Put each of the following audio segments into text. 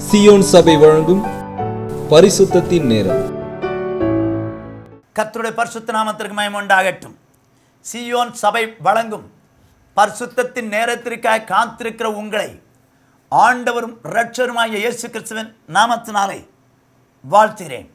Zion சபை வழங்கும் பரிசுத்தத்தின் நேரம் கர்த்தருடைய பரிசுத்த நாமத்திற்கு மயம் உண்டாகட்டும் சியோன் சபை வழங்கும் பரிசுத்தத்தின் நேரத்திற்காக காத்திருக்கிற உங்களை ஆண்டவரும் இரட்சருமாகிய இயேசு கிறிஸ்துவின் நாமத்தினாலே வாழ்த்துகிறேன்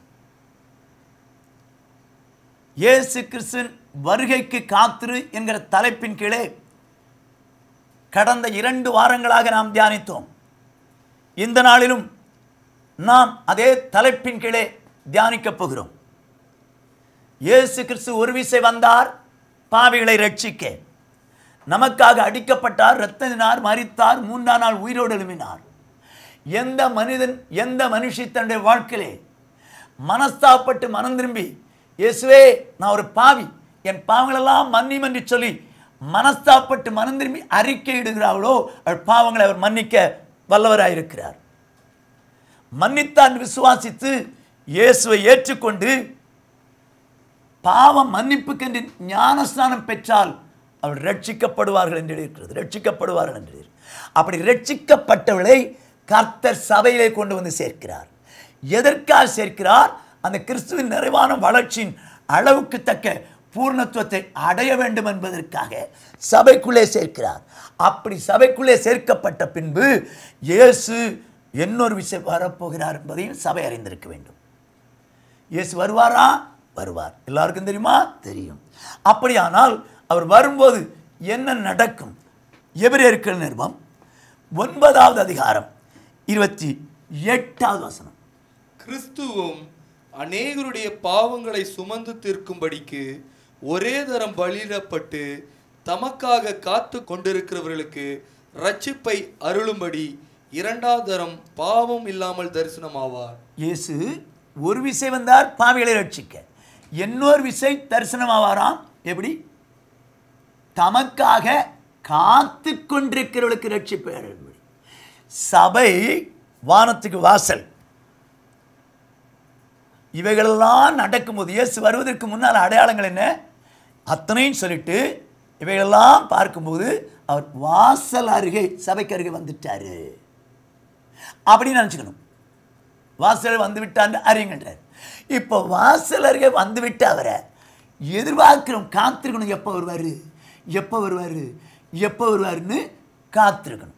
இயேசு கிறிஸ்துவின் வருகைக்கு காத்திரு என்கிற தலைப்பின் கீழே கடந்த இரண்டு வாரங்களாக நாம் தியானித்தோம் இந்த நாளிலும் நாம் அதே தலைப்பின் கீழே தியானிக்கப் போகிறோம் இயேசு கிறிஸ்து ஒரு விசை வந்தார் பாவிகளை ரட்சிக்க நமக்காக அடிக்கப்பட்டார் இரத்ததினார் மரித்தார் மூன்றாம் நாள் உயிரோடு எழுப்பினார் எந்த மனிதன் எந்த மனுஷி தன்னுடைய வாழ்க்கையிலே மனஸ்தாப்பட்டு மனம் திரும்பி இயேசுவே நான் ஒரு பாவி என் பாவங்களெல்லாம் மன்னியும் என்று சொல்லி மனஸ்தாப்பட்டு மனம் திரும்பி அறிக்கையிடுகிறார்களோ அவள் பாவங்களை அவர் மன்னிக்க வல்லவராயிருக்கிறார் மன்னித்தான் விசுவாசித்து இயேசுவை ஏற்றுக்கொண்டு பாவம் மன்னிப்புக்கென்று ஞானஸ்நானம் பெற்றால் அவள் ரட்சிக்கப்படுவார்கள் என்று இருக்கிறது ரட்சிக்கப்படுவார்கள் என்று இருக்கு. அப்படி ரட்சிக்கப்பட்டவளை கர்த்தர் சபையிலே கொண்டு வந்து சேர்க்கிறார் எதற்காக சேர்க்கிறார் அந்த கிறிஸ்துவின் நிறைவான வளர்ச்சியின் அளவுக்கு தக்க பூர்ணத்துவத்தை அடைய வேண்டும் என்பதற்காக சபைக்குள்ளே சேர்க்கிறார் அப்படி சபைக்குள்ளே சேர்க்கப்பட்ட பின்பு இயேசு இன்னொரு விஷயம் வரப்போகிறார் என்பதையும் சபை அறிந்திருக்க வேண்டும் இயேசு வருவாரா வருவார் எல்லாருக்கும் தெரியுமா தெரியும் அப்படியானால் அவர் வரும்போது என்ன நடக்கும் எபிரேயர்கள் நிருபம் ஒன்பதாவது அதிகாரம் இருபத்தி எட்டாவது வசனம் கிறிஸ்துவும் அநேகருடைய பாவங்களை சுமந்து தீர்க்கும்படிக்கு ஒரே தரம் பலியிடப்பட்டு தமக்காக காத்து கொண்டிருக்கிறவர்களுக்கு ரட்சிப்பை அருளும்படி இரண்டாவது தரம் பாவம் இல்லாமல் தரிசனமாவார் இயேசு ஒரு விசை வந்தார் பாவிகளை ரட்சிக்க இன்னொரு விசை தரிசனமாவாராம் எப்படி தமக்காக காத்து கொண்டிருக்கிறவர்களுக்கு ரட்சிப்பு அருள்படி சபை வானத்துக்கு வாசல் இவைகளெல்லாம் நடக்கும்போது இயேசு வருவதற்கு முன்னால் அடையாளங்கள் என்ன அத்தனையும் சொல்லிட்டு இவைகளெல்லாம் பார்க்கும்போது அவர் வாசல் அருகே சபைக்கு அருகே வந்துட்டாரு அப்படின்னு நினச்சிக்கணும் வாசல் வந்து விட்டான்னு அறியுங்கன்றார் இப்போ வாசல் அருகே வந்து விட்டு அவரை எதிர்பார்க்கிறோம் காத்திருக்கணும் எப்போ வருவார் எப்போ வருவார் எப்போ வருவாருன்னு காத்திருக்கணும்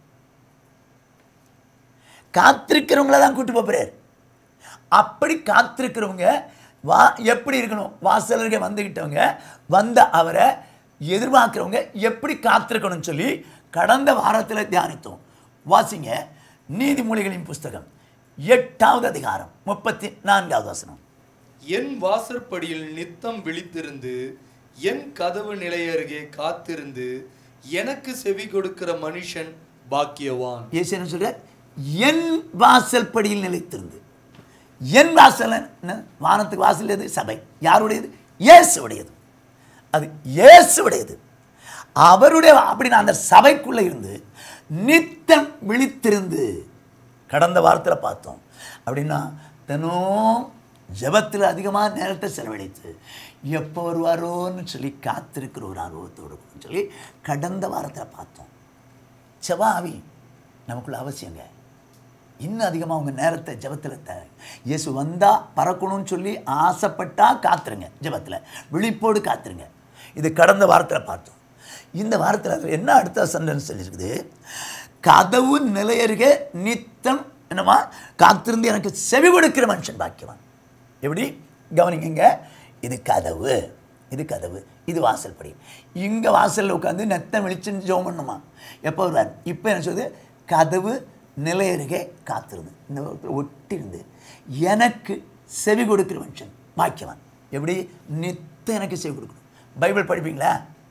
காத்திருக்கிறவங்கள தான் கூட்டு போகிறார் அப்படி காத்திருக்கிறவங்க வா எப்படி இருக்கணும் வாசல் அருகே வந்துக்கிட்டவங்க வந்த அவரை எதிர்பார்க்கிறவங்க எப்படி காத்திருக்கணும்னு சொல்லி கடந்த வாரத்தில் தியானித்தோம் வாசிங்க நீதிமொழிகளின் புஸ்தகம் எட்டாவது அதிகாரம் முப்பத்தி நான்காவது வசனம் என் வாசற்படியில் நித்தம் விழித்திருந்து என் கதவு நிலையருகே காத்திருந்து எனக்கு செவி கொடுக்கிற மனுஷன் பாக்கியவான் இயேசு என்ன சொல்றார் என் வாசல் படியில் நிலைத்திருந்து என் வாசல் என்ன? வானத்துக்கு வாசல் எது சபை யாருடையது இயேசுடையது அது இயேசுடையது அவருடைய அப்படின்னு அந்த சபைக்குள்ளே இருந்து நித்தம் விழித்திருந்து கடந்த வாரத்தில் பார்த்தோம் அப்படின்னா தினம் ஜெபத்தில் அதிகமாக நேரத்தை செலவழித்து எப்போ வருவாரோன்னு சொல்லி காத்திருக்கிற ஒரு ஆர்வத்தோடு இருக்குன்னு சொல்லி கடந்த வாரத்தில் பார்த்தோம் செவாவி நமக்குள்ள அவசியங்க இன்னும் அதிகமாக உங்கள் நேரத்தை ஜெபத்தில் த இயேசு வந்தால் பறக்கணும்னு சொல்லி ஆசைப்பட்டா காத்துருங்க ஜெபத்தில் விழிப்போடு காத்துருங்க இது கடந்த வாரத்தில் பார்த்தோம் இந்த வாரத்தில் அதுல என்ன அடுத்த சென்டென்ஸ் சொல்லியிருக்குது கதவு நிலையருகே நித்தம் என்னமா காத்திருந்து எனக்கு செவி கொடுக்கிற மனுஷன் பாக்கியவான் எப்படி கவனிங்க இது கதவு இது கதவு இது வாசல் படி இங்கே வாசலில் உட்காந்து நெத்தம் வெளிச்சுன்னு ஜோம் பண்ணுமா எப்போ வருவார் இப்போ என்ன சொல்லுது கதவு நிலையருகே காத்திருந்து இந்த ஒட்டி இருந்து எனக்கு செவி கொடுக்கிற மனுஷன் பாக்கியவான் எப்படி நித்தம் எனக்கு செவி கொடுக்கணும் பைபிள் படிப்பீங்களா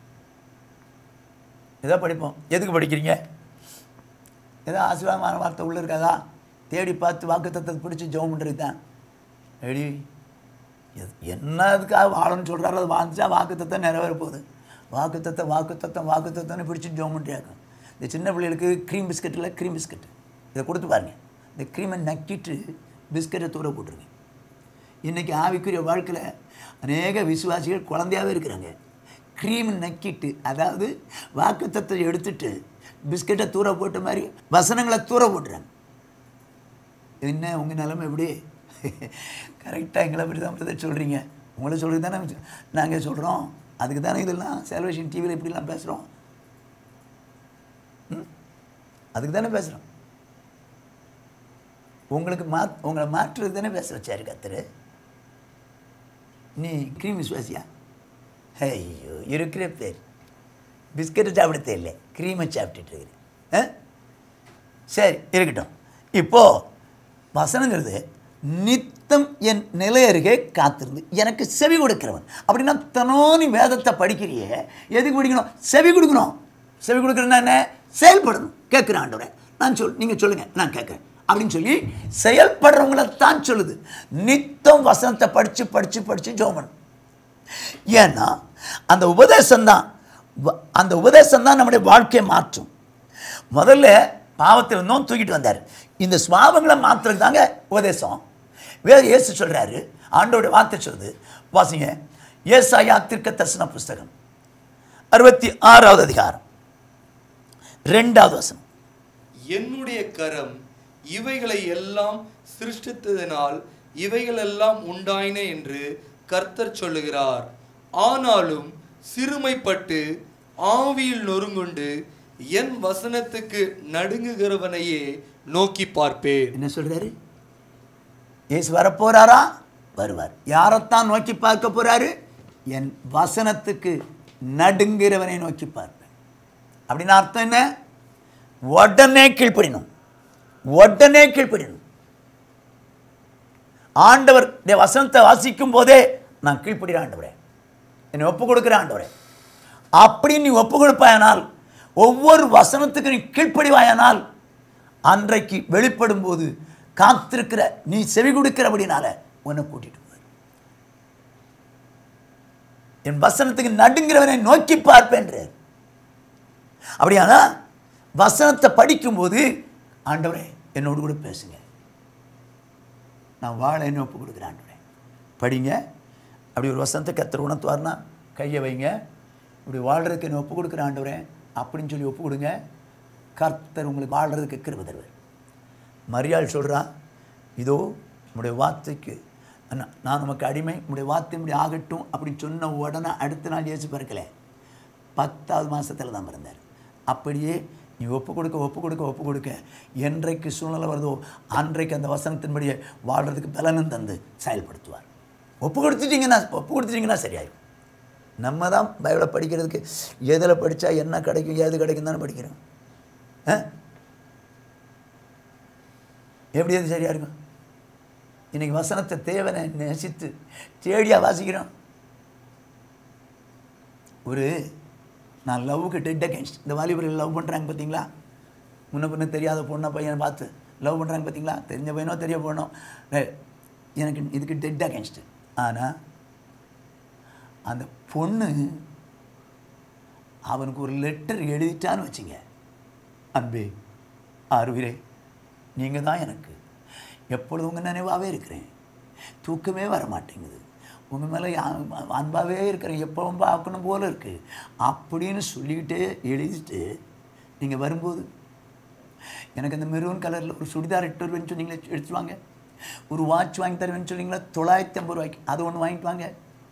ஏதோ படிப்போம் எதுக்கு படிக்கிறீங்க ஏதோ ஆசீர்வாதமான வார்த்தை உள்ளே இருக்காதா தேடி பார்த்து வாக்குத்தத்தத்தை பிடிச்சி ஜெபம் பண்ணுறது தான் எப்படி எது- என்ன அதுக்காக வாழணும்னு சொல்கிறாரோ அது வாழ்ந்துச்சா வாக்குத்தத்தம் நிறைவேற போகுது வாக்குத்தத்தம் வாக்குத்தத்தம் வாக்குத்தத்தம்னு பிடிச்சி ஜெபம் பண்ணியாங்க இந்த சின்ன பிள்ளைகளுக்கு க்ரீம் பிஸ்கட்டில் க்ரீம் பிஸ்கட் இதை கொடுத்து பாருங்க இந்த க்ரீமை நக்கிட்டு பிஸ்கட்டை தூர போட்டுருங்க இன்றைக்கி ஆவிக்குரிய வாழ்க்கையில் அநேக விசுவாசிகள் குழந்தையாகவே இருக்கிறாங்க க்ரீம் நக்கிட்டு அதாவது வாக்குத்தத்தை எடுத்துட்டு பிஸ்கட்டை தூர போட்ட மாதிரி வசனங்களை தூர போட்டுறாங்க என்ன உங்கள் நிலைமை எப்படி கரெக்டாக எங்களை பற்றி தான் பிரதர் சொல்கிறீங்க உங்களை சொல்கிறது தானே நாங்கள் சொல்கிறோம் அதுக்கு தானே இதெல்லாம் செலவேஷன் டிவியில் இப்படிலாம் பேசுகிறோம் அதுக்கு தானே பேசுகிறோம் உங்களுக்கு மா உங்களை மாற்றுறது தானே பேச வச்சாரு கத்தரு நீ க்ரீம் விஸ்வாசியா ஐயோ இருக்கிற பேர் பிஸ்கட்டை சாப்பிட தெரியல க்ரீமை சாப்பிட்டுட்டு இருக்கிறேன் ஆ? சரி இருக்கட்டும் இப்போது வசனங்கிறது நித்தம் என் நிலை அருகே காத்திருந்து எனக்கு செவி கொடுக்கிறவன் அப்படின்னா தனோனி வேதத்தை படிக்கிறியே எதுக்கு படிக்கணும் செவி கொடுக்கணும் செவி கொடுக்குறேன்னா என்ன செயல்படணும் கேட்குறேன் ஆண்டவரே நான் சொல் நீங்கள் சொல்லுங்கள் நான் கேட்குறேன் அப்படின்னு சொல்லி செயல்படுறவங்கள தான் சொல்லுது நித்தம் வசனத்தை படித்து படித்து படித்து ஜோமன் ஏன்னா அந்த உபதேசம் தான் அந்த உபதேசம் தான் நம்முடைய வாழ்க்கையை மாற்றும் முதல்ல பாவத்தில் இருந்தோம் தூக்கிட்டு வந்தார் இந்த சுவாபங்களை மாற்றுறது தாங்க உபதேசம் வேற இயேசு சொல்கிறாரு ஆண்டோட வார்த்தை சொல்லுது வாசிங்க ஏசாயா தீர்க்க தரிசன புஸ்தகம் அறுபத்தி ஆறாவது அதிகாரம் ரெண்டாவது வசனம் என்னுடைய கரம் இவைகளை எல்லாம் சிருஷ்டித்ததினால் இவைகள் எல்லாம் உண்டாயின என்று கர்த்தர் சொல்லுகிறார் ஆனாலும் சிறுமைப்பட்டு ஆவியில் நொறுங்குண்டு என் வசனத்துக்கு நடுங்குகிறவனையே நோக்கி பார்ப்பேன் என்ன சொல்றாரு இயேசு வரப்போறாரா வருவார் யாரைத்தான் நோக்கி பார்க்க போறாரு என் வசனத்துக்கு நடுங்கிறவனை நோக்கி பார்ப்பேன் அப்படின்னு அர்த்தம் என்ன உடனே கீழ்ப்படினும் உடனே கீழ்ப்படினும் ஆண்டவர் இந்த வசனத்தை வாசிக்கும் போதே நான் கீழ்ப்படுகிற ஆண்டவரே என்னை ஒப்பு கொடுக்குற ஆண்டவரே அப்படி நீ ஒப்பு கொடுப்பாயானால் ஒவ்வொரு வசனத்துக்கு நீ கீழ்ப்படிவாயானால் அன்றைக்கு வெளிப்படும் போது காத்திருக்கிற நீ செவி கொடுக்கிறபடினால உன்னை கூட்டிட்டு போவார் என் வசனத்துக்கு நடுங்கிறவனை நோக்கி பார்ப்பேன்றார் அப்படியானா வசனத்தை படிக்கும்போது ஆண்டவரே என்னோடு கூட பேசுங்க நான் வாழ என்ன ஒப்பு கொடுக்குறேன் ஆண்டவரே படிங்க அப்படி ஒரு வசனத்தை கத்தர் உணர்த்துவார்னா கையை வைங்க இப்படி வாழ்கிறதுக்கு என்ன ஒப்பு கொடுக்குற ஆண்டவரே அப்படின்னு சொல்லி ஒப்பு கொடுங்க கர்த்தர் உங்களுக்கு வாழ்கிறதுக்கு கிருப தருவார் மரியாள் சொல்கிறா இதோ உம்முடைய வார்த்தைக்கு அண்ணா, நான் நமக்கு அடிமை உம்முடைய வார்த்தை இப்படி ஆகட்டும் அப்படின்னு சொன்ன உடனே அடுத்த நாள் இயேசு பிறக்கல பத்தாவது மாதத்தில் தான் பிறந்தார் அப்படியே நீ ஒப்பு கொடுக்க ஒப்பு கொடுக்க ஒப்பு கொடுக்க என்றைக்கு சூழ்நிலை வருதோ அன்றைக்கு அந்த வசனத்தின்படியே வாழ்கிறதுக்கு பலனும் தந்து செயல்படுத்துவார் ஒப்பு கொடுத்துட்டீங்கன்னா ஒப்பு கொடுத்துட்டீங்கன்னா சரியாயிடும் நம்ம தான் பைபிளை படிக்கிறதுக்கு எதில் படித்தா என்ன கிடைக்கும் ஏது கிடைக்கும் தானே படிக்கிறோம் ஆ எப்படி அது சரியாக இருக்கும் இன்னைக்கு வசனத்தை தேவனை நேசித்து தேடியா வாசிக்கிறோம் ஒரு நான் லவ்வுக்கு டெட் அகேன்ஸ்ட் இந்த வாலிபர்கள் லவ் பண்ணுறாங்க பார்த்தீங்களா முன்ன பின்ன தெரியாத பொண்ணை பையனை பார்த்து லவ் பண்ணுறாங்க பார்த்தீங்களா தெரிஞ்ச பையனோ தெரிய பொண்ணோ டேய், எனக்கு இதுக்கு டெட் அகேன்ஸ்ட் ஆனால் அந்த பொண்ணு அவனுக்கு ஒரு லெட்டர் எழுதிட்டான்னு வச்சுங்க அன்பே ஆறுவிரே நீங்கள் தான் எனக்கு எப்பொழுதும் உங்கள் நினைவாகவே இருக்கிறேன் தூக்கமே வர மாட்டேங்குது உங்கள் மேலே அன்பாகவே இருக்கிறேன் எப்பவும் பார்க்கணும் போல இருக்குது அப்படின்னு சொல்லிக்கிட்டே எழுதிட்டு நீங்கள் வரும்போது எனக்கு அந்த மெரூன் கலரில் ஒரு சுடிதார் எட்டு ரூபான்னு சொன்னீங்களே எடுத்துட்டு வாங்க ஒரு வாட்ச் வாங்கி தருவேன்னு சொன்னீங்களா தொள்ளாயிரத்தி ஐம்பது ரூபாய்க்கு அது ஒன்று வாங்கிட்டு வாங்க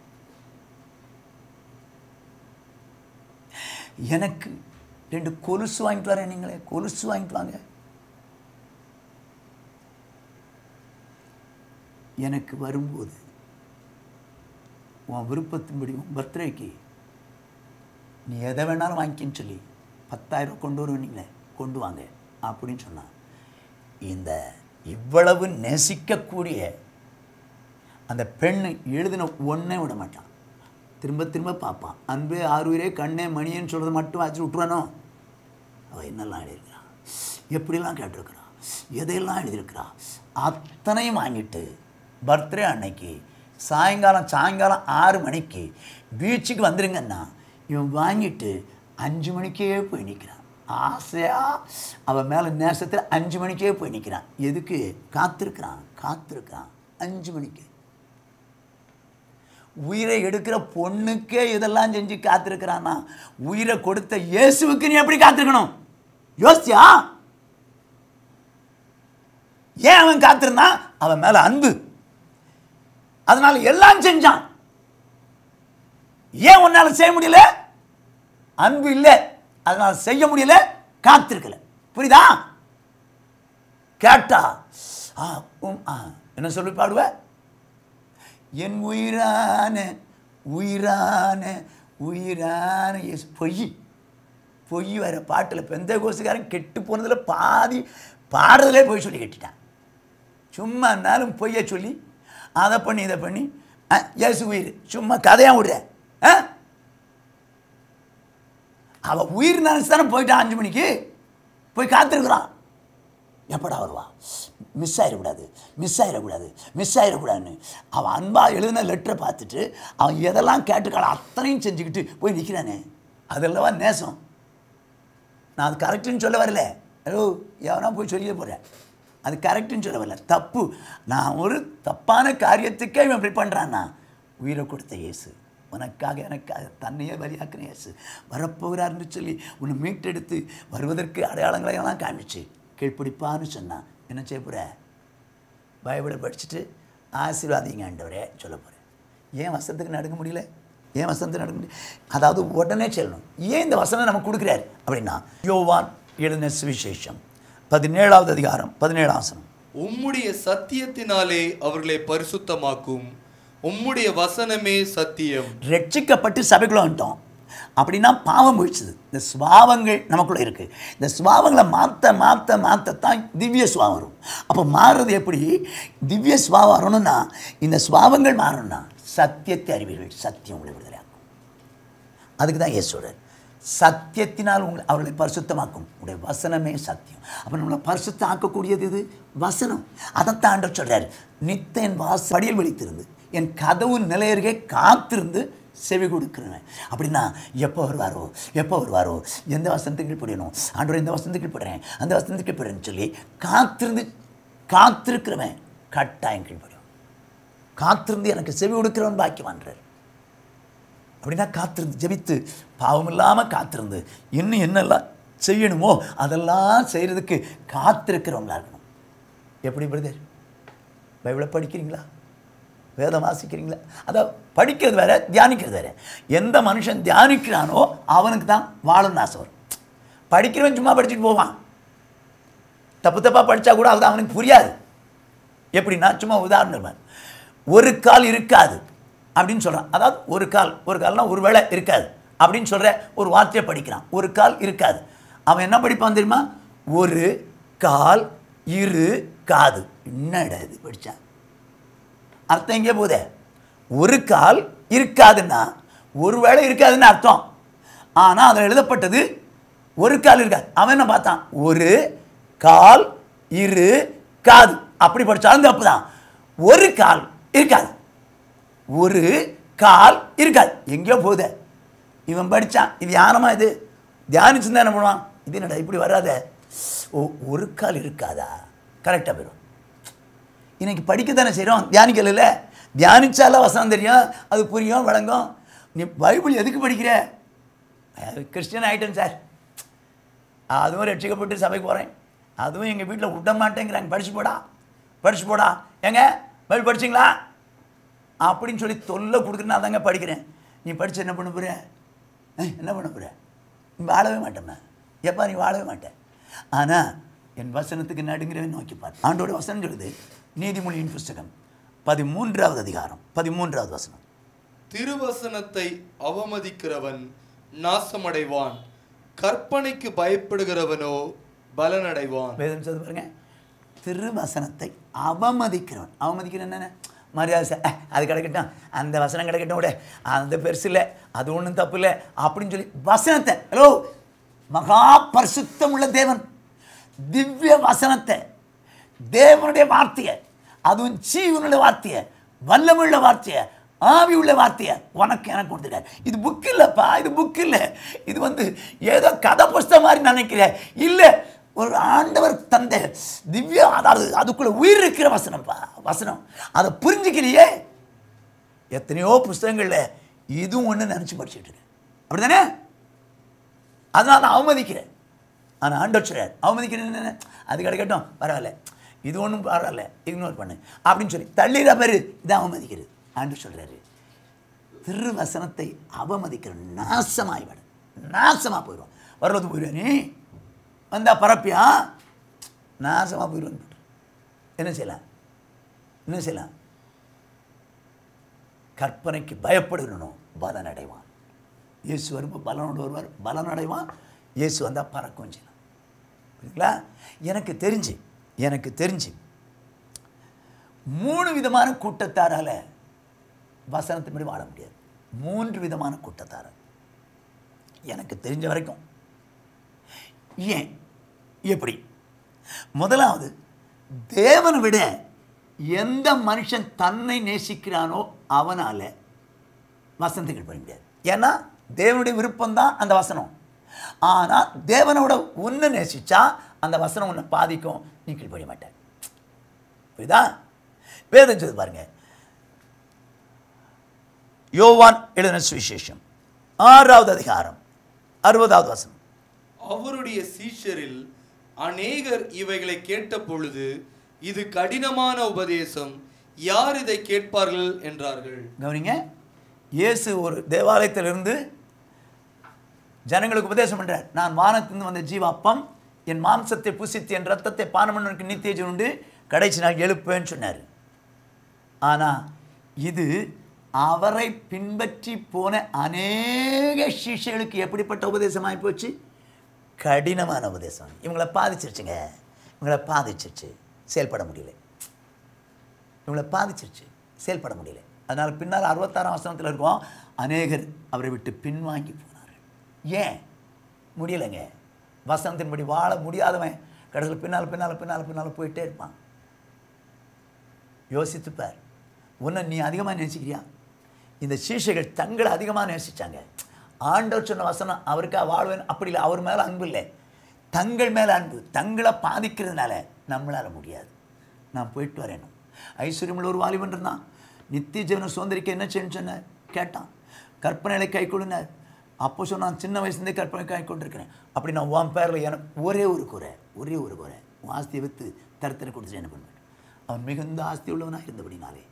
எனக்கு ரெண்டு கொலுசு வாங்கிட்டு வரேன் நீங்களே கொலுசு வாங்கிட்டு வாங்க எனக்கு வரும்போது உன் விருப்பத்தின்படி உன் பர்த்டேக்கு நீ எதை வேணாலும் வாங்கிக்கின்னு சொல்லி பத்தாயிரம் கொண்டு வருவீங்களே கொண்டு வாங்க அப்படின்னு சொன்னான் இந்த இவ்வளவு நேசிக்கக்கூடிய அந்த பெண்ணு எழுதின ஒன்றே விட மாட்டான் திரும்ப திரும்ப பார்ப்பான் அன்பே ஆறுவரே கண்ணே மணியன்னு சொல்கிறத மட்டும் வச்சு விட்டுருவானோ அவள் என்னெல்லாம் எழுதியிருக்கிறான் எப்படிலாம் கேட்டிருக்கிறான் எதையெல்லாம் எழுதியிருக்கிறா அத்தனையும் வாங்கிட்டு பர்த்டே அன்னைக்கு சாயங்காலம் சாயங்காலம் ஆறு மணிக்கு பீச்சுக்கு வந்துருங்கன்னா இவன் வாங்கிட்டு அஞ்சு மணிக்கே போய் நிற்கிறான் ஆசையாக அவன் மேலே நேசத்தில் அஞ்சு மணிக்கே போய் நிற்கிறான் எதுக்கு காத்திருக்கிறான் காத்திருக்கிறான் அஞ்சு மணிக்கு உயிரை எடுக்கிற பொண்ணுக்கே இதெல்லாம் செஞ்சு காத்திருக்கிறான்னா உயிரை கொடுத்த இயேசுவுக்கு நீ எப்படி காத்திருக்கணும் யோசிச்சியா ஏன் அவன் காத்திருந்தான் அவன் மேல அன்பு அதனால எல்லாம் செஞ்சான் ஏன் உன்னால செய்ய முடியல அன்பு இல்லை அதனால செய்ய முடியல காத்திருக்கல புரியுதா கேட்டா ஆ, உம், ஆ, என்ன சொல்லி பாடுவ என் உயிரான உயிரான உயிரான இயேசு பொய் பொய் வர பாட்டில் பெந்த கோசுக்காரன் கெட்டு போனதில் பாதி பாடுறதுலே போய் சொல்லி கட்டிட்டான் சும்மா இருந்தாலும் பொய்யை சொல்லி அதை பண்ணி இதை பண்ணி ஆ, இயேசு உயிர் சும்மா கதையாக விடுற ஆ அவள் உயிர் நினச்சி தானே போயிட்டான் அஞ்சு மணிக்கு போய் காத்திருக்கிறான் எப்படா வருவா மிஸ் ஆயிடக்கூடாது மிஸ் ஆயிடக்கூடாது மிஸ் ஆயிடக்கூடாதுன்னு அவன் அன்பாக எழுதின லெட்டரை பார்த்துட்டு அவன் எதெல்லாம் கேட்டுக்கால அத்தனையும் செஞ்சுக்கிட்டு போய் நிற்கிறானே அதெல்லவா நேசம் நான் அது கரெக்டுன்னு சொல்ல வரல ஹலோ எவனா போய் சொல்லியே போகிறேன் அது கரெக்டுன்னு சொல்ல வரல தப்பு நான் ஒரு தப்பான காரியத்துக்கே இவன் இப்படி பண்ணுறான்னா உயிரை கொடுத்த இயேசு உனக்காக எனக்காக தன்னையே பலியாக்கின இயேசு வரப்போகிறார்னு சொல்லி உன்னை மீட்டெடுத்து வருவதற்கு அடையாளங்களை எல்லாம் காமிச்சு கீழ்ப்பிடிப்பான்னு சொன்னான் என்ன செய்ய போகிற பைபிளை படிச்சுட்டு ஆசீர்வாதிங்க ஆண்டவரே சொல்ல போகிறேன் ஏன் வசனத்துக்கு நடுங்க முடியல ஏன் வசனத்துக்கு நடுங்க முடியல அதாவது உடனே சொல்லணும் ஏன் இந்த வசனம் நமக்கு கொடுக்குறாரு அப்படின்னா யோவான் எழுதின சுவிசேஷம் பதினேழாவது அதிகாரம் பதினேழாம் வசனம் உம்முடைய சத்தியத்தினாலே அவர்களை பரிசுத்தமாக்கும் உம்முடைய வசனமே சத்தியம் ரட்சிக்கப்பட்டு சபைக்குள்ள வந்துட்டோம் அப்படின்னா பாவம் போயிடுச்சுது இந்த சுபாவங்கள் நமக்குள்ள இருக்கு இந்த சுபாவங்களை மாற்ற மாற்ற மாற்றத்தான் திவ்ய சுபாவம் வரும் அப்போ மாறுறது எப்படி திவ்ய சுபாவம் வரணும்னா இந்த சுபாவங்கள் மாறணும்னா சத்தியத்தை அறிவீர்கள் சத்தியம் உங்களை விடுதலையாக்கும் அதுக்கு தான் இயேசு சொல்றார் சத்தியத்தினால் உங்களை அவர்களை பரிசுத்தமாக்கும் உடைய வசனமே சத்தியம் அப்போ நம்மளை பரிசுத்தம் ஆக்கக்கூடியது இது வசனம் அதைத்தான் ஆண்டவர் சொல்றாரு நித்த என் வாச படியில் விழித்திருந்து என் கதவு நிலையருகே காத்திருந்து செவி கொடுக்கிறவன் அப்படின்னா எப்போ வருவாரோ எப்போ வருவாரோ எந்த வசனத்துக்கு கீழ்ப்படியணும் ஆண்டவர் இந்த வசனத்துக்கு கீழ்ப்படுறேன் அந்த வசனத்துக்கு கீழ்ப்படுறேன்னு சொல்லி காத்திருந்து காத்திருக்கிறவன் கட்டாயம் கீழ்ப்படியும் காத்திருந்து எனக்கு செவி கொடுக்கிறவன் பாக்கியவான்றார் அப்படின்னா காத்திருந்து ஜெபித்து பாவம் இல்லாமல் காத்திருந்து இன்னும் என்னெல்லாம் செய்யணுமோ அதெல்லாம் செய்கிறதுக்கு காத்திருக்கிறவங்களா இருக்கணும் எப்படி பிரதர் பைபிளை படிக்கிறீங்களா வேதம் வாசிக்கிறீங்களா அதான் படிக்கிறது வேற தியானிக்கிறது வேற எந்த மனுஷன் தியானிக்கிறானோ அவனுக்கு தான் வாழணும்னு ஆசை வரும் படிக்கிறவன் சும்மா படிச்சுட்டு போவான் தப்பு தப்பாக படித்தா கூட அது அவனுக்கு புரியாது எப்படின்னா சும்மா உதாரணம் சொல்றேன். ஒரு கால் இருக்காது அப்படின்னு சொல்கிறான் அதாவது ஒரு கால் ஒரு கால்னா ஒரு வேளை இருக்காது அப்படின்னு சொல்கிற ஒரு வார்த்தையை படிக்கிறான் ஒரு கால் இருக்காது அவன் என்ன படிப்பான் தெரியுமா ஒரு கால் இரு காது என்னடா இது படித்தான் அர்த்தம் எங்கே போதே ஒரு கால் இருக்காதுன்னா ஒரு வேளை இருக்காதுன்னு அர்த்தம் ஆனால் அதில் எழுதப்பட்டது ஒரு கால் இருக்காது அவன் என்ன பார்த்தான் ஒரு கால் இரு காது அப்படி படித்தாலும் தப்பு தான் ஒரு கால் இருக்காது ஒரு கால் இருக்காது எங்கேயோ போகுதே இவன் படித்தான் இது யானமா இது தியானிச்சுருந்தா என்ன பண்ணுவான் இது என்னடா இப்படி வராதே ஓ ஒரு கால் இருக்காதா கரெக்டாக போயிடும் இன்னைக்கு படிக்க தானே செய்கிறோம் தியானிக்கல தியானிச்சால வசனம் தெரியும் அது புரியும் விளங்கும் நீ பைபிள் எதுக்கு படிக்கிற கிறிஸ்டியன் ஆகிட்டேன் சார் அதுவும் ரட்சிக்கப்பட்டு சபைக்கு போகிறேன் அதுவும் எங்கள் வீட்டில் விட மாட்டேங்கிறாங்க படிச்சு போடா படிச்சு போடா ஏங்க பைபிள் படிச்சிங்களா அப்படின்னு சொல்லி தொல்லை கொடுக்குறேன் நான் தாங்க படிக்கிறேன் நீ படித்து என்ன பண்ண போகிற என்ன பண்ண போகிற நீ வாழவே மாட்டேம்மா எப்பா நீ வாழவே மாட்டேன் ஆனால் என் வசனத்துக்கு நடுங்கிறவன் நோக்கி பார் ஆண்டோட வசனம் சொல்லுது நீதிமொழியின் புஸ்தகம் பதிமூன்றாவது அதிகாரம் பதிமூன்றாவது வசனம் திருவசனத்தை அவமதிக்கிறவன் நாசமடைவான் கற்பனைக்கு பயப்படுகிறவனோ பலனடைவான் வேதம் சொல்லுது பாருங்க திருவசனத்தை அவமதிக்கிறவன் அவமதிக்கிறவன் என்னென்ன மரியாதை சார் அஹ், அது கிடக்கட்டும் அந்த வசனம் கிடக்கட்டும் விட அந்த பெருசு இல்லை அது ஒன்றும் தப்பு இல்லை அப்படின்னு சொல்லி வசனத்தை ஹலோ மகா பரிசுத்தம் உள்ள தேவன் திவ்ய வசனத்தை தேவனுடைய வார்த்தையை அதுவும் ஜீவனுடைய வார்த்தையை வல்லமுள்ள வார்த்தையை ஆவி உள்ள வார்த்தையை உனக்கு எனக்கு கொடுத்துருக்காரு இது புக் இல்லைப்பா இது புக் இல்லை இது வந்து ஏதோ கதை புஸ்தகம் மாதிரி நினைக்கிறேன் இல்லை ஒரு ஆண்டவர் தந்த திவ்ய அதாவது அதுக்குள்ள உயிர் இருக்கிற வசனம்ப்பா வசனம் அதை புரிஞ்சுக்கலையே எத்தனையோ புஸ்தகங்களில் இதுவும் ஒன்று நினச்சி படிச்சுட்டு இருக்கேன் அப்படிதானே அதனால நான் அவமதிக்கிறேன் ஆனால் ஆண்டவர் சொல்றார் அவமதிக்கிறேன் என்ன அது கிடக்கட்டும் பரவாயில்ல இது ஒன்றும் பரவாயில்ல இக்னோர் பண்ணு அப்படின்னு சொல்லி தள்ளிடுற பேர் இதை அவமதிக்கிறது ஆண்டு சொல்கிறாரு திருவசனத்தை அவமதிக்கிற நாசமாய் விட நாசமாக போயிடும் வருவது போயிடுவா நீ வந்தா பரப்பியா நாசமாக போயிடுவான்னு என்ன செய்யலாம் என்ன செய்யலாம் கற்பனைக்கு பயப்படணும் பலன் அடைவான் இயேசு வரும்போது பலனோடு வருவார் பலன் அடைவான் இயேசு வந்தால் பறக்கும் செய்யலாம் புரியுங்களா எனக்கு தெரிஞ்சு எனக்கு தெரிஞ்சு மூணு விதமான கூட்டத்தாரால வசனத்தின்படி வாழ முடியாது மூன்று விதமான கூட்டத்தாரர் எனக்கு தெரிஞ்ச வரைக்கும் ஏன் எப்படி முதலாவது தேவனை விட எந்த மனுஷன் தன்னை நேசிக்கிறானோ அவனால வசனத்துக்கு பண்ண முடியாது ஏன்னா தேவனுடைய விருப்பம்தான் அந்த வசனம் ஆனால் தேவனோட உன்னை நேசிச்சா அந்த வசனம் உன்னை பாதிக்கும் நீ கீழ்ப்படிய மாட்டேன் புரியுதா வேதம் சொல்லி பாருங்க யோவான் எழுதின சுவிசேஷம் ஆறாவது அதிகாரம் அறுபதாவது வசனம் அவருடைய சீஷரில் அநேகர் இவைகளை கேட்ட பொழுது இது கடினமான உபதேசம் யார் இதை கேட்பார்கள் என்றார்கள் கவனிங்க இயேசு ஒரு தேவாலயத்திலிருந்து ஜனங்களுக்கு உபதேசம் பண்றார் நான் வானத்திலிருந்து வந்த ஜீவாப்பம் என் மாம்சத்தை புசித்து என் ரத்தத்தை பானம் பண்ணவனுக்கு நித்திய ஜீவன் உண்டு கடைசி நாள் எழுப்பேன்னு சொன்னார் ஆனால் இது அவரை பின்பற்றி போன அநேக சிஷ்யர்களுக்கு எப்படிப்பட்ட உபதேசமாகி போச்சு கடினமான உபதேசம் இவங்களை பாதிச்சிருச்சுங்க இவங்களை பாதிச்சிருச்சு செயல்பட முடியல இவங்களை பாதிச்சிருச்சு செயல்பட முடியல அதனால் பின்னால் அறுபத்தாறாம் வசனத்தில் இருக்கோம் அநேகர் அவரை விட்டு பின்வாங்கி போனார்கள் ஏன் முடியலைங்க வசனத்தின்படி வாழ முடியாதவன் கடைசியில் பின்னால் பின்னால் பின்னால் பின்னால் போயிட்டே இருப்பான் யோசித்துப்பார் உன்னை நீ அதிகமாக நேசிக்கிறியா இந்த சீஷைகள் தங்களை அதிகமாக நேசிச்சாங்க ஆண்டவர் சொன்ன வசனம் அவருக்காக வாழ்வேன் அப்படி இல்லை அவர் மேலே அன்பு இல்லை தங்கள் மேலே அன்பு தங்களை பாதிக்கிறதுனால நம்மளால் முடியாது நான் போயிட்டு வரேனும் ஐஸ்வர்யமுள்ள ஒரு வாலிபன் இருந்தான் நித்திய ஜீவனை சுதந்திரிக்க என்ன செய்யணும்னு சொன்னார் கேட்டான் கற்பனைகளை கை கொடுனார் அப்போ சொன்னான் சின்ன வயசுலேருந்தே கற்பனை கை கொண்டிருக்கிறேன் அப்படி நான் உன் பேரில் எனக்கு ஒரே ஒரு குறை ஒரே ஒரு குறை உன் ஆஸ்தியை விற்று தரத்தனை கொடுத்துட்டு என்ன பண்ணுவேன் அவன் மிகுந்த ஆஸ்தி உள்ளவனாக இருந்தபடினாலே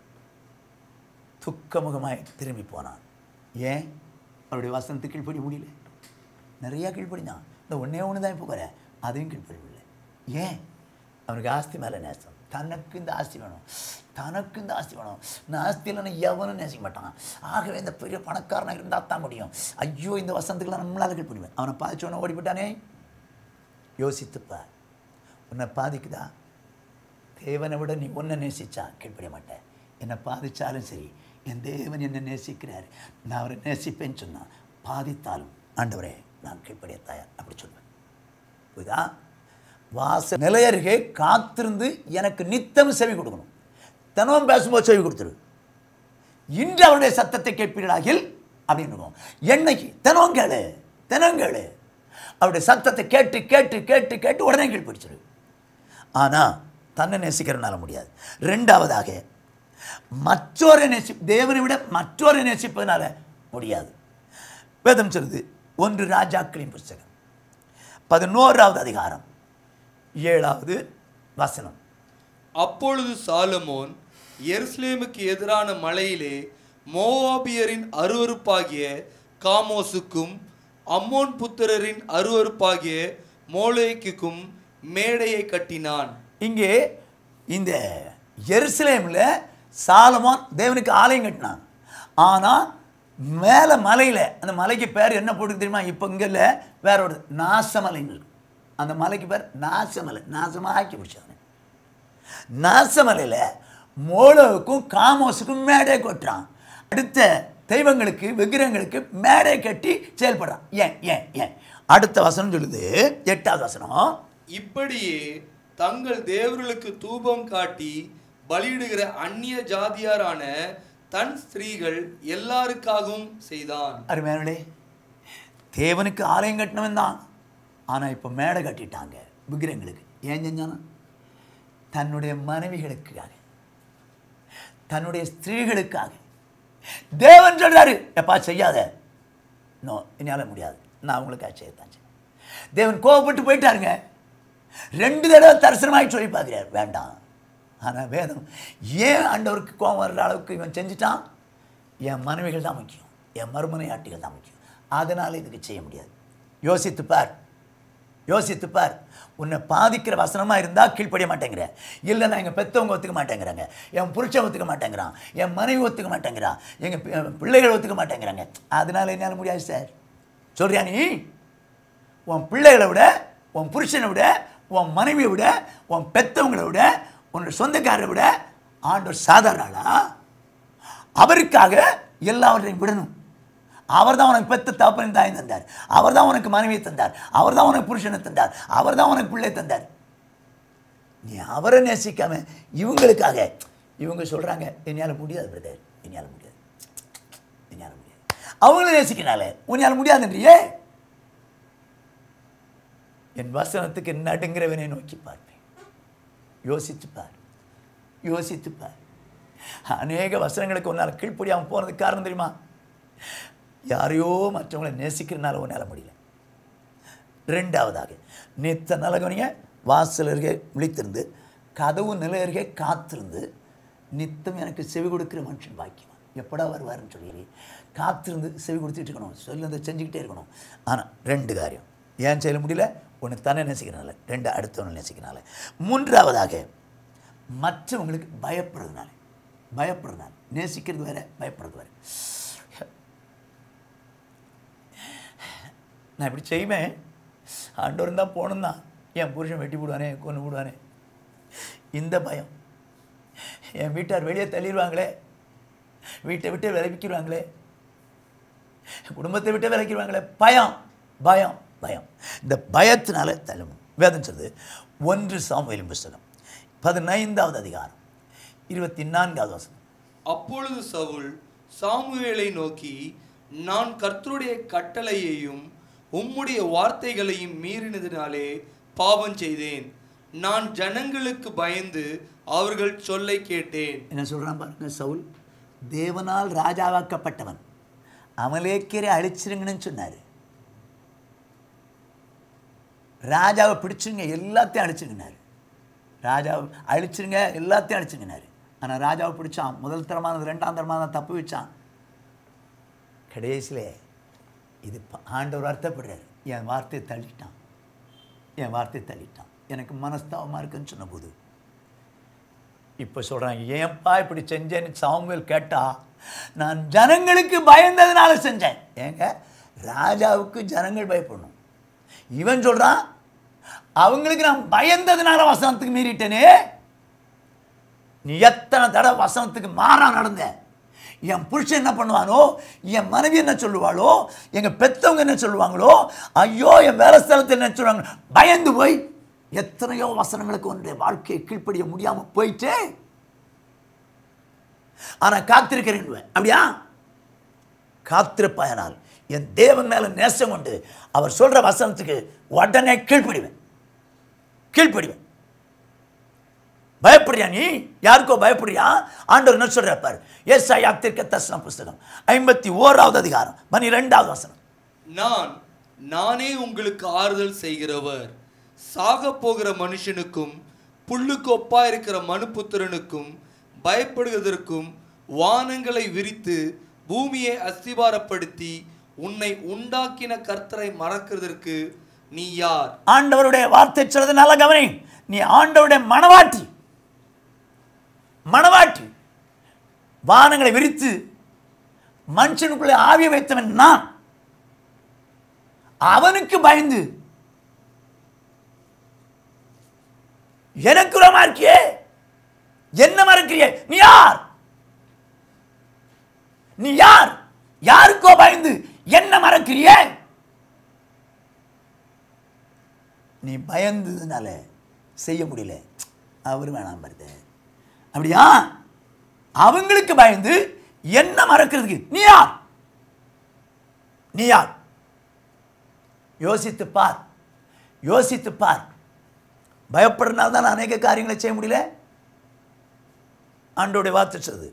துக்கமுகமாய் திரும்பி போனான் ஏன் அவருடைய வசனத்துக்கு கீழ்ப்படி முடியல நிறையா கீழ்ப்படினான் இந்த ஒன்றே ஒன்று தான் இப்போ குறை அதையும் கீழ்ப்படிவில்லை ஏன் அவனுக்கு ஆஸ்தி மேலே நேசம் தனக்கு இந்த ஆஸ்தி வேணும் தனக்கு இந்த ஆஸ்தி வேணும் இந்த ஆஸ்தி இல்லைன்னா எவனும் நேசிக்க மாட்டான் ஆகவே இந்த பெரிய பணக்காரனாக இருந்தால் தான் முடியும் ஐயோ இந்த வசனத்துக்குலாம் நம்மளால் கீழ்ப்படிவேன் அவனை பாதிச்சவனை ஓடி போயிட்டானே யோசித்துப்பார் உன்னை பாதிக்குதா தேவனை விட நீ உன்னை நேசிச்சா கீழ்ப்படிய மாட்டேன் என்னை பாதிச்சாலும் சரி என் தேவன் என்னை நேசிக்கிறார் நான் அவரை நேசிப்பேன்னு சொன்னான் பாதித்தாலும் ஆண்டவரே நான் கீழ்ப்படிய தயார் அப்படி சொல்லுவேன் புரியுதா வாச நிலையருகே காத்திருந்து எனக்கு நித்தம் செவி கொடுக்கணும் தினமும் பேசும்போது செவி கொடுத்துரு இன்று அவருடைய சத்தத்தை கேட்பீர்களாகில் அப்படின்னு இருக்கும் என்னைக்கு தினம் கேளு தினம் கேளு அவருடைய சத்தத்தை கேட்டு கேட்டு கேட்டு கேட்டு உடனே கீழ்ப்பிடிச்சிரு ஆனால் தன்னை நேசிக்கிறனால முடியாது ரெண்டாவதாக மற்றோரை நேசி தேவனை விட மற்றோரை நேசிப்பதனால முடியாது வேதம் சொல்லுது ஒன்று ராஜாக்களின் புஸ்தகம் பதினோராவது அதிகாரம் ஏழாவது வசனம் அப்பொழுது சாலமோன் எருசலேமுக்கு எதிரான மலையிலே மோவாபியரின் அருவருப்பாகிய காமோசுக்கும் அம்மோன் புத்திரரின் அருவருப்பாகிய மோலேக்குக்கும் மேடையை கட்டினான் இங்கே இந்த எருசலேமில் சாலமோன் தேவனுக்கு ஆலயம் கட்டினான் ஆனால் மேலே மலையில் அந்த மலைக்கு பேர் என்ன போட்டு தெரியுமா இப்போ இங்கே இல்லை வேற ஒரு நாசமலைன்னு இருக்கு அந்த மலைக்கு பேர் நாசமலை நாசமாக ஆக்கி பிடிச்சாங்க நாசமலையில் மோளோவுக்கும் காமோஸுக்கும் மேடை கொட்டுறான் அடுத்த தெய்வங்களுக்கு விக்கிரகங்களுக்கு மேடை கட்டி செயல்படுறான் ஏன் ஏன் ஏன் அடுத்த வசனம் சொல்லுது எட்டாவது வசனம் இப்படியே தங்கள் தேவர்களுக்கு தூபம் காட்டி பலியிடுகிற அந்நிய ஜாதியாரான தன் ஸ்திரீகள் எல்லாருக்காகவும் செய்தான் அருமையானே தேவனுக்கு ஆலயம் கட்டினவன் தான் ஆனால் இப்போ மேடை கட்டிட்டாங்க விக்கிரகங்களுக்கு ஏன் செஞ்சானா தன்னுடைய மனைவிகளுக்காக தன்னுடைய ஸ்திரீகளுக்காக தேவன் சொல்றாரு எப்பா செய்யாத நோ என்னால் முடியாது நான் அவங்களுக்காக செய்யத்தான் செய்வேன் தேவன் கோவப்பட்டு போயிட்டாருங்க ரெண்டு தடவை தரிசனமாகி சொல்லி பார்க்குறாரு வேண்டாம் ஆனால் வேதம் ஏன் ஆண்டவருக்கு கோபம் வர்ற அளவுக்கு இவன் செஞ்சுட்டான் என் மனைவிகள் தான் முக்கியம் என் மறுமனை ஆட்டிகள் தான் முக்கியம் அதனால் இதுக்கு செய்ய முடியாது யோசித்து பார் யோசித்து பார் உன்னை பாதிக்கிற வசனமாக இருந்தால் கீழ்ப்படிய மாட்டேங்கிற இல்லைன்னா எங்கள் பெற்றவங்க ஒத்துக்க மாட்டேங்கிறாங்க என் புருஷன் ஒத்துக்க மாட்டேங்கிறான் என் மனைவி ஒத்துக்க மாட்டேங்கிறான் எங்கள் பிள்ளைகள் ஒத்துக்க மாட்டேங்கிறாங்க அதனால் என்னால் முடியாது சார் சொல்றியா நீ உன் பிள்ளைகளை விட உன் புருஷனை விட உன் மனைவியை விட உன் பெத்தவங்களை விட உன்னோட சொந்தக்காரரை விட ஆண்டவர் சாதாரண ஆளா அவருக்காக எல்லாவற்றையும் விடணும் அவர் தான் உனக்கு பெத்த தகப்பன் தாய் தந்தார் அவர் தான் உனக்கு மனைவியை தந்தார் அவர் தான் உனக்கு புருஷனை தந்தார் அவர் தான் உனக்கு பிள்ளை தந்தார் நீ அவரை நேசிக்காம இவங்களுக்காக இவங்க சொல்கிறாங்க என்னால் முடியாது பிரதர் என்னால் முடியாது என்னால் முடியாது அவங்கள நேசிக்கனால உன்னால் முடியாதுன்றியே என் வசனத்துக்கு நடுங்கிறவனை நோக்கி பார்ப்பேன் யோசித்து பார் யோசித்து பார் அநேக வசனங்களுக்கு உன்னால் கீழ்ப்படியாமல் போனதுக்கு காரணம் தெரியுமா யாரையோ மற்றவங்களை நேசிக்கிறனால உன்னால் முடியல ரெண்டாவதாக நித்த நலகவனிங்க வாசல் அருகே விழித்திருந்து கதவு நிலை அருகே காத்திருந்து நித்தம் எனக்கு செவி கொடுக்கிற மனுஷன் பாக்கியம் எப்படா வருவாருன்னு சொல்லி காத்திருந்து செவி கொடுத்துட்டு இருக்கணும் சொல்லுறதை செஞ்சுக்கிட்டே இருக்கணும் ஆனால் ரெண்டு காரியம் ஏன் செய்ய முடியல ஒன்று தன்னை நேசிக்கிறனால ரெண்டு அடுத்தவனை நேசிக்கிறனால மூன்றாவதாக மற்றவங்களுக்கு பயப்படுறதுனால பயப்படுறதுனால நேசிக்கிறது வேற பயப்படுறது வேற நான் இப்படி செய்வேன் ஆண்டவர் தான் போகணும் தான் என் புருஷன் வெட்டி போடுவானே கொண்டு போடுவானே இந்த பயம் என் வீட்டார் வெளியே தள்ளிடுவாங்களே வீட்டை விட்டு விலக்கிடுவாங்களே குடும்பத்தை விட்டு விலக்கிடுவாங்களே பயம் பயம் பயம் இந்த பயத்தினால தள்ளும் வேதம் சொல்லுது ஒன்று சாமுவேலின் புஸ்தகம் பதினைந்தாவது அதிகாரம் இருபத்தி நான்காவது வசனம் அப்பொழுது சவுல் சாமுவேலை நோக்கி நான் கர்த்தருடைய கட்டளையையும் உம்முடைய வார்த்தைகளையும் மீறினதினாலே பாவம் செய்தேன் நான் ஜனங்களுக்கு பயந்து அவர்கள் சொல்லை கேட்டேன் என்ன சொல்கிறான் பாருங்க சவுல் தேவனால் ராஜாவாக்கப்பட்டவன் அமலேக்கரை அழிச்சிருங்கன்னு சொன்னார் ராஜாவை பிடிச்சிருங்க எல்லாத்தையும் அழிச்சிருங்கனாரு ராஜாவை அழிச்சிருங்க எல்லாத்தையும் அழிச்சிருங்கனாரு ஆனால் ராஜாவை பிடிச்சான் முதல் தரமானது ரெண்டாம் தரமானது தப்பு வச்சான் கடைசியில் இது ப- ஆண்டவர் அர்த்தப்படுறாரு என் வார்த்தையை தள்ளிட்டான் என் வார்த்தையை தள்ளிட்டான் எனக்கு மனஸ்தாபமாக இருக்குன்னு சொன்னபோது இப்போ சொல்கிறாங்க ஏன்பா இப்படி செஞ்சேன்னு சாமுவேல் கேட்டா நான் ஜனங்களுக்கு பயந்ததுனால செஞ்சேன் ஏங்க ராஜாவுக்கு ஜனங்கள் பயப்படணும் இவன் சொல்கிறான் அவங்களுக்கு நான் பயந்ததுனால வசனத்துக்கு மீறிட்டேனே நீ எத்தனை தடவை வசனத்துக்கு மாறா நடந்த என் புருஷன் என்ன பண்ணுவானோ என் மனைவி என்ன சொல்லுவாளோ எங்கள் பெத்தவங்க என்ன சொல்லுவாங்களோ ஐயோ என் வேலை ஸ்தலத்தில் என்ன சொல்லுவாங்க பயந்து போய் எத்தனையோ வசனங்களுக்கு ஒன்றை வாழ்க்கையை கீழ்ப்படிய முடியாமல் போயிட்டே ஆனால் காத்திருக்கிறேன் அப்படியா காத்திருப்பாயனால் என் தேவன் மேல நேசம் கொண்டு அவர் சொல்ற வசனத்துக்கு உடனே கீழ்ப்படிவேன் கீழ்ப்படிவேன் பயப்படுறியா நீ யாருக்கோ பயப்படுறியா ஆண்டவர் என்ன சொல்ற பாரு எஸ் ஐ தீர்க்க தர்சன புஸ்தகம் ஐம்பத்தி ஓராவது அதிகாரம் மணி ரெண்டாவது வசனம் நான் நானே உங்களுக்கு ஆறுதல் செய்கிறவர் சாக போகிற மனுஷனுக்கும் புல்லுக்கு ஒப்பா இருக்கிற மனுபுத்திரனுக்கும் பயப்படுவதற்கும் வானங்களை விரித்து பூமியை அஸ்திபாரப்படுத்தி உன்னை உண்டாக்கின கர்த்தரை மறக்கிறதற்கு நீ யார் ஆண்டவருடைய வார்த்தை சொல்றது நல்ல கவனி நீ ஆண்டவருடைய மனவாட்டி மனவாட்டி வானங்களை விரித்து மனுஷனுக்குள்ளே ஆவிய வைத்தவன் நான் அவனுக்கு பயந்து எனக்கு இருக்கியே என்ன மறக்கிறியே நீ யார் நீ யார் யாருக்கோ பயந்து என்ன மறக்கிறியே நீ பயந்ததுனால செய்ய முடியல அவர் வேணாம் வருது அப்படியா அவங்களுக்கு பயந்து என்ன மறக்கிறதுக்கு நீ யார் நீ யார் யோசித்து பார் யோசித்து பார் பயப்படுறதுனால தான் அநேக காரியங்களை செய்ய முடியல ஆண்டோடைய வார்த்தை சொல்லுது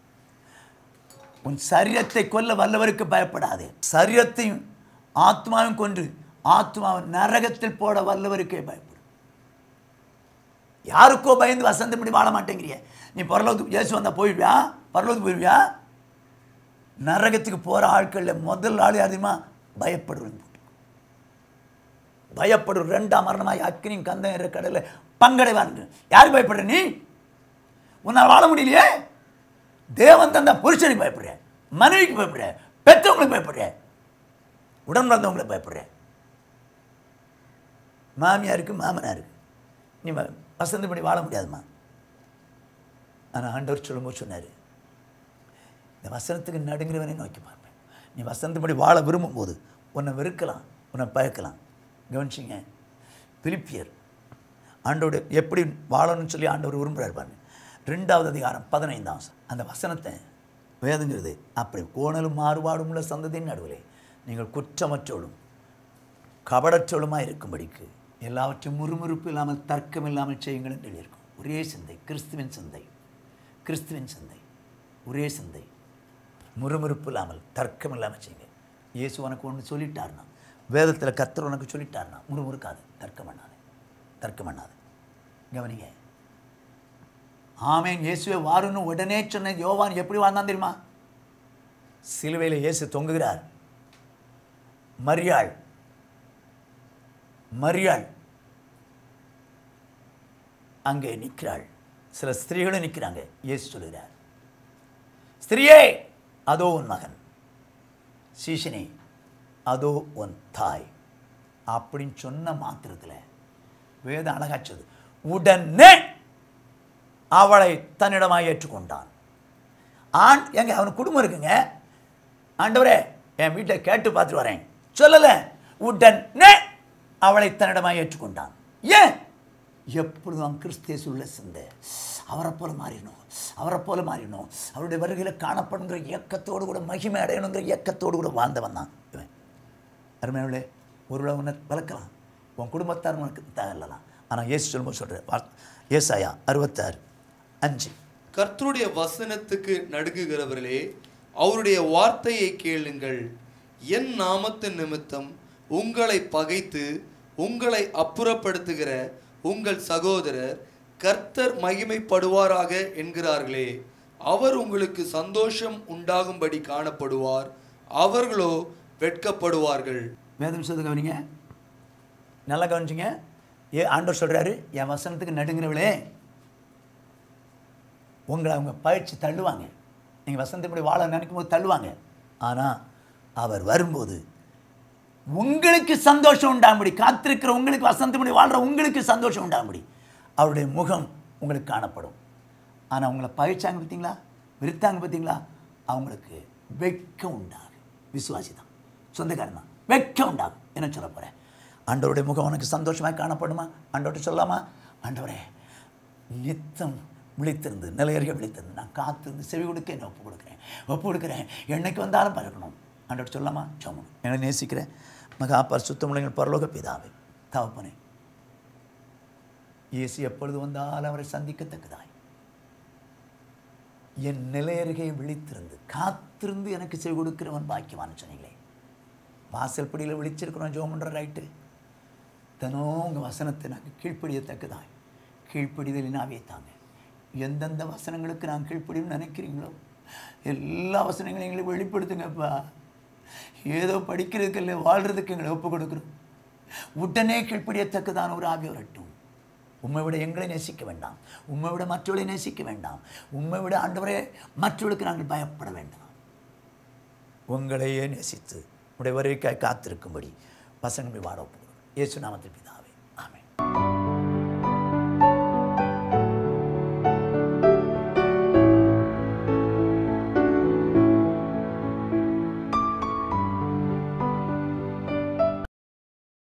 உன் சரீரத்தை கொல்ல வல்லவருக்கு பயப்படாதே சரீரத்தையும் ஆத்மாவையும் கொன்று ஆத்மாவை நரகத்தில் போட வல்லவருக்கே பயப்படும் யாருக்கோ பயந்து வசந்தபடி வாழ மாட்டேங்கிறிய நீ பரலோகத்துக்கு இயேசு வந்தால் போயிடுவியா பரலோகத்துக்கு போயிடுவியா நரகத்துக்கு போகிற ஆட்களில் முதல் ஆள் யார் தெரியுமா பயப்படுறவங்க போட்டு பயப்படும் ரெண்டாம் மரணமாய் அக்னியும் கந்தம் கடலில் பங்கடைவான் யாருக்கு பயப்படுற நீ உன்னால் வாழ முடியலையே தேவன் தந்த புருஷனுக்கு பயப்படுற மனைவிக்கு பயப்படுற பெற்றவங்களுக்கு பயப்படுற உடன் பிறந்தவங்களுக்கு பயப்படுற மாமியாருக்கு மாமனாருக்கு நீ வ- வசந்தபடி வாழ முடியாதும்மா ஆனால் ஆண்டவர் சொல்லும்போது சொன்னார் இந்த வசனத்துக்கு நடுங்கிறவனை நோக்கி பார்ப்பேன் நீ வசந்தபடி வாழ விரும்பும்போது உன்னை வெறுக்கலாம் உன்னை பயக்கலாம் கவனிச்சிங்க பிலிப்பியர் ஆண்டோட எப்படி வாழணும்னு சொல்லி ஆண்டவர் விரும்புகிறார் பாருங்க ரெண்டாவது அதிகாரம் பதினைந்தாம் வசனம். அந்த வசனத்தை வேதங்கிறது அப்படி கோணலும் மாறுபாடும் உள்ள சந்ததியின் நடுவிலே நீங்கள் குற்றமற்றோடும் கபடச்சொலுமாக இருக்கும்படிக்கு எல்லாவற்றையும் முறுமுறுப்பு இல்லாமல் தர்க்கம் இல்லாமல் செய்யுங்கள் என்று எழுதியிருக்கும் ஒரே சிந்தை கிறிஸ்துவின் சிந்தை கிறிஸ்துவின் சிந்தை ஒரே சிந்தை முறுமுறுப்பு இல்லாமல் தர்க்கம் இல்லாமல் செய்யுங்க இயேசு உனக்கு ஒன்று சொல்லிட்டாருனா வேதத்தில் கர்த்தர் உனக்கு சொல்லிட்டாருனா முறுமுறுக்காது தர்க்கம் பண்ணாது தர்க்கம் பண்ணாது கவனிங்க ஆமேன் இயேசுவே வாருன்னு உடனே சொன்ன யோவான் எப்படி வாழ்ந்தான் தெரியுமா சிலுவையில் இயேசு தொங்குகிறார் மரியாள் மரியாள் அங்கே நிற்கிறாள் சில ஸ்திரீகளும் நிற்கிறாங்க இயேசு சொல்லுகிறார் ஸ்திரியே அதோ உன் மகன் சீஷனே அதோ உன் தாய் அப்படின்னு சொன்ன மாத்திரத்தில் வேதம் அழகாச்சது உடனே அவளை தன்னிடமாக ஏற்றுக்கொண்டான் ஆண் எங்க அவனுக்கு குடும்பம் இருக்குங்க ஆண்டவரே என் வீட்டில் கேட்டு பார்த்துட்டு வரேன் சொல்லலை உடனே அவளை தன்னிடமாக ஏற்றுக்கொண்டான் ஏன் எப்பொழுதும் கிறிஸ்தேசு உள்ள சிந்தை அவரை போல மாறிடணும் அவரை போல மாறிடணும் அவருடைய வருகையில் காணப்படுங்கிற இயக்கத்தோடு கூட மகிமை அடையணுங்கிற இயக்கத்தோடு கூட வாழ்ந்தவன் தான் இவன் அருமையாளே ஒரு உன்னை வளர்க்கலாம் உன் குடும்பத்தார் உனக்கு தேவையில்லாம் ஆனால் இயேசு சொல்லும்போது சொல்கிற வார்த்தை ஏசாயா அறுபத்தாறு அஞ்சு கர்த்தருடைய வசனத்துக்கு நடுங்குகிறவர்களே அவருடைய வார்த்தையை கேளுங்கள் என் நாமத்தின் நிமித்தம் உங்களை பகைத்து உங்களை அப்புறப்படுத்துகிற உங்கள் சகோதரர் கர்த்தர் மகிமைப்படுவாராக என்கிறார்களே அவர் உங்களுக்கு சந்தோஷம் உண்டாகும்படி காணப்படுவார் அவர்களோ வெட்கப்படுவார்கள் வேதம் சொல்லுது கவனிங்க நல்லா கவனிச்சிங்க ஏ ஆண்டவர் சொல்கிறாரு என் வசனத்துக்கு நடுங்கிறவளே உங்களை அவங்க பயிற்சி தள்ளுவாங்க நீங்கள் வசந்தப்படி வாழ நினைக்கும் போது தள்ளுவாங்க ஆனால் அவர் வரும்போது உங்களுக்கு சந்தோஷம் உண்டாகும்படி காத்திருக்கிற உங்களுக்கு வசந்தப்படி வாழ்கிற உங்களுக்கு சந்தோஷம் உண்டாகும்படி அவருடைய முகம் உங்களுக்கு காணப்படும் ஆனால் உங்களை பயிற்சாங்க பார்த்தீங்களா விருத்தாங்க பார்த்தீங்களா அவங்களுக்கு வெட்கம் உண்டாகும் விசுவாசி தான் சொந்தக்காரன் தான் வெட்கம் உண்டாகும் என்ன சொல்ல போகிறேன் ஆண்டவருடைய முகம் உனக்கு சந்தோஷமாக காணப்படுமா ஆண்டவர்கிட்ட சொல்லாமா ஆண்டவரே நித்தம் விழித்திருந்து நிலையறிய விழித்திருந்து நான் காத்திருந்து செவி கொடுக்க என்ன ஒப்பு கொடுக்குறேன் ஒப்பு கொடுக்குறேன் என்னைக்கு வந்தாலும் பறக்கணும் ஆண்டவர் சொல்லாமா சோமணும் என்னை நேசிக்கிறேன் மகா பரிசுத்தமுள்ளங்கள் பரலோக பிதாவே தவப்பனே இயேசு எப்பொழுது வந்தாலும் அவரை சந்திக்கத்தக்கதாய் என் நிலையருகே விழித்திருந்து காத்திருந்து எனக்கு செவி கொடுக்கிறவன் பாக்கியவான்னு சொன்னீங்களே வாசல் படியில் விழிச்சிருக்கிறோம் ஜோம் பண்ணுற ரைட்டு தினம் உங்கள் வசனத்தை நாங்கள் கீழ்ப்படியத்தக்கதாய் கீழ்ப்படிதலினாவே தாங்க எந்தெந்த வசனங்களுக்கு நான் கீழ்ப்படியும் நினைக்கிறீங்களோ எல்லா வசனங்களையும் எங்களுக்கு வெளிப்படுத்துங்கப்பா ஏதோ படிக்கிறதுக்கு இல்லை வாழ்கிறதுக்கு எங்களை ஒப்பு கொடுக்குறோம் உடனே கீழ்ப்படியத்தக்கதான ஒரு ஆவி வரட்டும் உண்மை விட எங்களை நேசிக்க வேண்டாம் உண்மை விட மற்றவர்களை நேசிக்க வேண்டாம் உண்மை விட ஆண்டவரே மற்றவர்களுக்கு நாங்கள் பயப்பட வேண்டாம் உங்களையே நேசித்து உடைய வருகைக்காய் காத்திருக்கும்படி வசனங்கள் வாட ஒப்புக்கிறோம் இயேசு நாமத்தில் பிதா